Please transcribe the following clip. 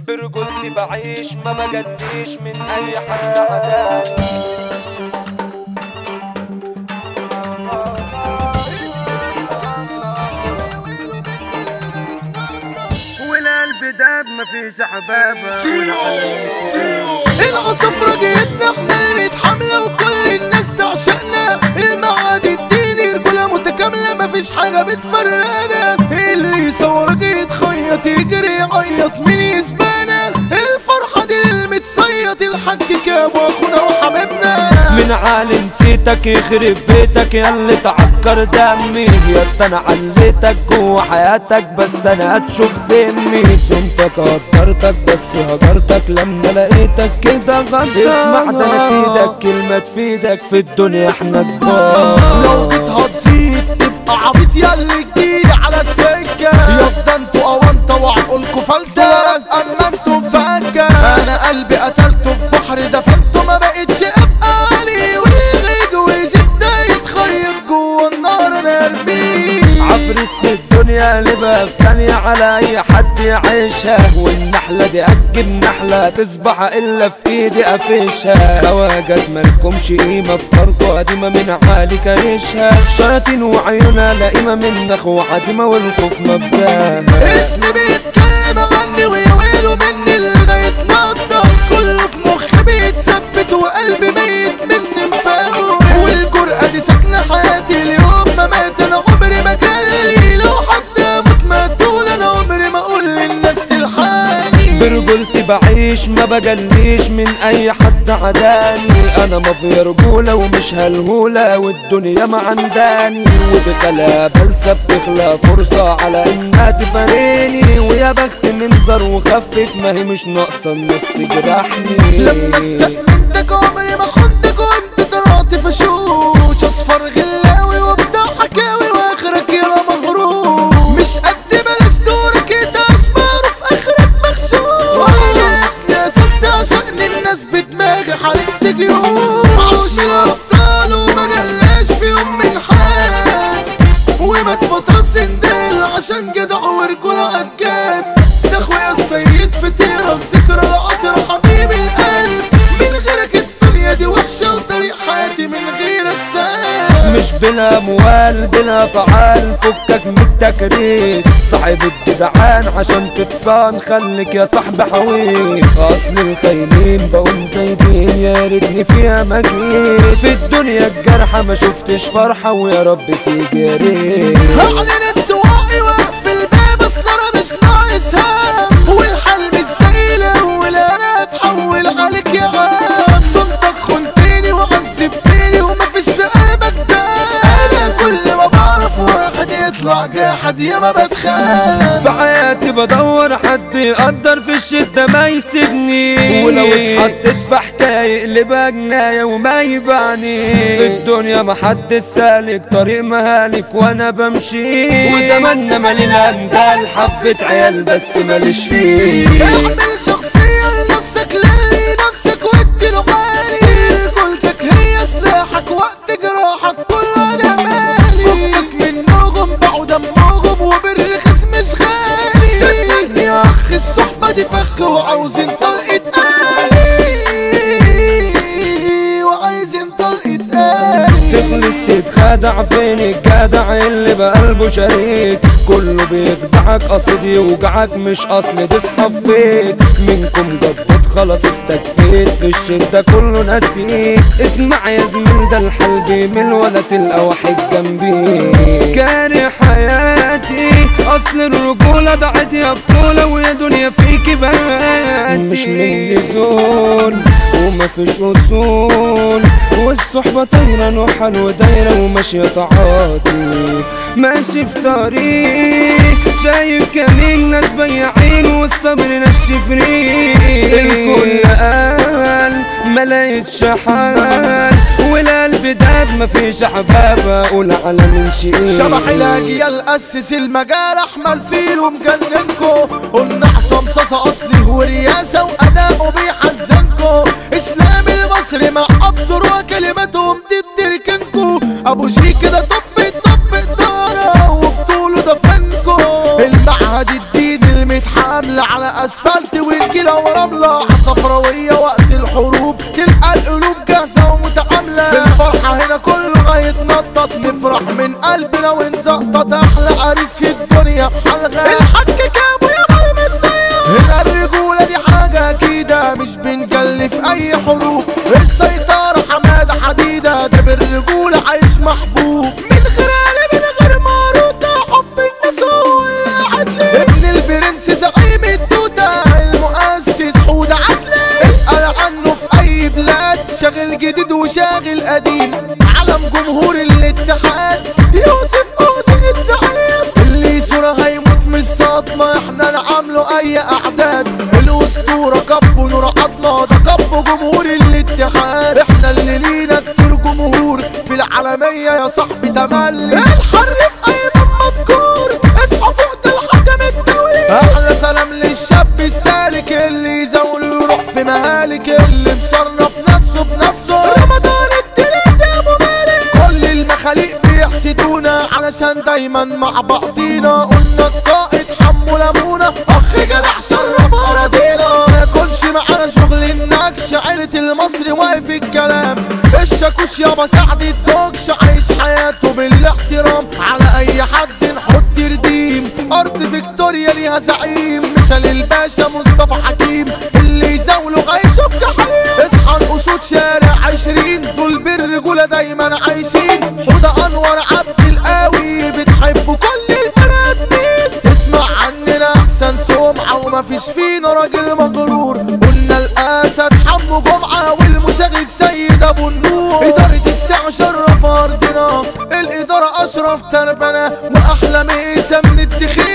برجولتي بعيش ما بجليش من اي حد عداني والقلب داب مفيش احبابه العصفرة جيتنا احنا اللي حملة وكل الناس تعشقنا المعاد الديني رجولة متكاملة مفيش حاجة بتفرقنا اللي يصورك يتخيط يجري يعيط مين يسبانا الفرحة دي للمتصيط الحاج كابو اخونا وحبيبنا من عالم نسيتك يخرب بيتك يا اللي تعكر دمي يا انا عليتك جوا حياتك بس انا هتشوف سمي انت قدرتك بس هجرتك لما لقيتك كده غدر اسمع ده انا سيدك كلمة تفيدك في الدنيا احنا كبار لو جيت هتزيد تبقى عبيط يا اللي جديد على السكة يبقى انتوا اوانطة وعقولكوا فلتة اما انتم فكة انا قلبي قتلته في بحر دفنته ما بقتش ابقى علي ويغيج ويزيد ده يتخيط جوه النار انا ارميه عفريت في الدنيا قلبها في ثانية على أي حد يعيشها والنحلة دي أجب نحلة تصبح إلا في إيدي قفشها خواجات مالكمش قيمة افكاركوا قديمة من عالي كريشها شياطين وعيونها لئيمة من نخوة عديمة والخوف مبداها اسمي بيتكلم عني ويويله مني لغاية نقطة كله في مخي بيتثبت وقلبي ميت مني مفاوض والجرأة دي ساكنة حياتي اليوم ما مات انا عمري ما جالي لو حتى اموت مقتول انا عمري ما اقول للناس تلحقني برجولتي بعيش ما بجليش من اي حد عداني انا مافيا رجولة ومش هالهولة والدنيا ما عنداني وبخلا بلسة بتخلى فرصة على انها تفارقني ويا بخت منظر وخفت ما هي مش ناقصة الناس تجرحني لما استأمنتك عمري ما خدتك وانت طلعت فشوش اصفر غلاوي وبتاع حكاوي واخرك يا مغرور مش قد بلاش دورك انت اسمر في اخرك مغسول يا اساس تعشقني الناس بدماغي حالك جيوش عشان ابطال وما جلاش في يوم من حال وما تبطل سندال عشان جدع ورجول عجاد ده اخويا السيد فطيرة الذكرى العطر حبيب القلب من غيرك الدنيا دي وحشة وطريق حياتي من غيرك سهل مش بلا اموال بلا فعال فكك من التكرير صاحب الجدعان عشان تتصان خليك يا صاحبي حويل اصل الخاينين بقوم زايدين يا ريتني فيها ما جيت في الدنيا الجرحى ما شفتش فرحة ويا رب تيجي يا ريت هعلن انطوائي واقف الباب اصل انا مش ناقص هم والحل مش زي الاول انا اتحول عليك يا عم صمتك خنتني وعذبتني ومفيش في قلبك ده انا كل ما بعرف واحد يطلع جاحد يا ما بتخاف في حياتي بدور حد يقدر في الشدة ما يسيبني ولو اتحطيت في حكاية يقلبها جناية وما يبعني في الدنيا ما حد سالك طريق مهالك وانا بمشي وزماننا مالي الاندال حبة عيال بس ماليش فيه اعمل شخصية لنفسك للي نفسك وادي له بالي قلتك هي سلاحك وقت جراحك كل انا مالي فكك منهم باعوا دمهم وبالرخيص مش غالي صدقني يا اخ الصحبة دي فخ وعاوزين طلقة قالي وعايزين طلقة قالي تخلص تتخدع فين الجدع اللي بقلبه شريك كله بيخدعك قصد يوجعك مش اصل تسحب فيك منكم جدد خلاص استكفيت في الشدة كله نسيت اسمع يا زميل ده الحل بيمل ولا تلقى واحد جنبي كاره حياتي اصل الرجولة ضاعت يا بطولة ويا دنيا فيكي باتي مش من دول ومفيش اصول والصحبة طايرة نحل ودايرة وماشية تعاطي ماشي في طريق شايف كمين ناس بياعين والصبر نشف ريق الكل قال ما لقيتش حال والقلب داب مفيش احباب اقول على من شيء شبح الاجيال اسس المجال احمل فيل ومجننكو قلنا حسام صاصة اصلي ورياسة واداؤه بيحزنكو اسلام المصري مع قدر وكلماتهم دي بتركنكو ابو شيك كده طب طب دارة وبطوله ده فنكو المعهد الدين المتحقق حملة على اسفلت ونجيلة ورملة عصفراوية وقت الحروب تلقى القلوب جاهزة ومتعاملة في الفرحة هنا كله هيتنطط نفرح من قلبنا ونزقطط احلى عريس في الدنيا حلقة الحاج كابو يا مريم هنا الرجولة دي حاجة أكيدة مش بنجلي في أي حروب السيطرة حمادة حديدة ده بالرجولة عايش محبوب من غير قلب من غير ماروتة حب الناس هو اللي عدلي ابن البرنس زعيم التوتة المؤسس حودة عدلي اسأل عنه في أي بلاد شاغل جديد وشاغل قديم علم جمهور الاتحاد يوسف أوزن الزعيم اللي صورة هيموت من الصدمة احنا نعامله أي أعداد الأسطورة كب نور عضنا ده كب جمهور الاتحاد احنا اللي لينا كتير جمهور في العالمية يا صاحبي تملي الحرف أيمن مذكور اصحى فوق ده الحكم الدولي أحلى سلام للشاب السالك اللي يزول يروح في مهالك اللي مشرف نفسه بنفسه رمضان التلات يا أبو مالك كل المخاليق بيحسدونا علشان دايما مع بعضينا قلنا القائد حمو لمونا اخ جدع شرف اراضينا ما يكونش معانا شغل النكش عيلة المصري واقف الكلام الشاكوش يابا سعد الدوكش عايش حياته بالاحترام على اي حد نحط رديم ارض فيكتوريا ليها زعيم مثال الباشا مصطفى حكيم اللي يزاوله هيشوف جحيم اصحى الاسود شارع عشرين دول بالرجولة دايما عايشين حوضة انور عبد القاوي بتحبوا كل البنات مين تسمع عننا احسن سمعة ومفيش فينا راجل مغرور قلنا الاسد حمو جمعة والمشاغب سيد ابو النور ادارة الساعة شرف ارضنا الادارة اشرف تربنا واحلى ميسة من التخيل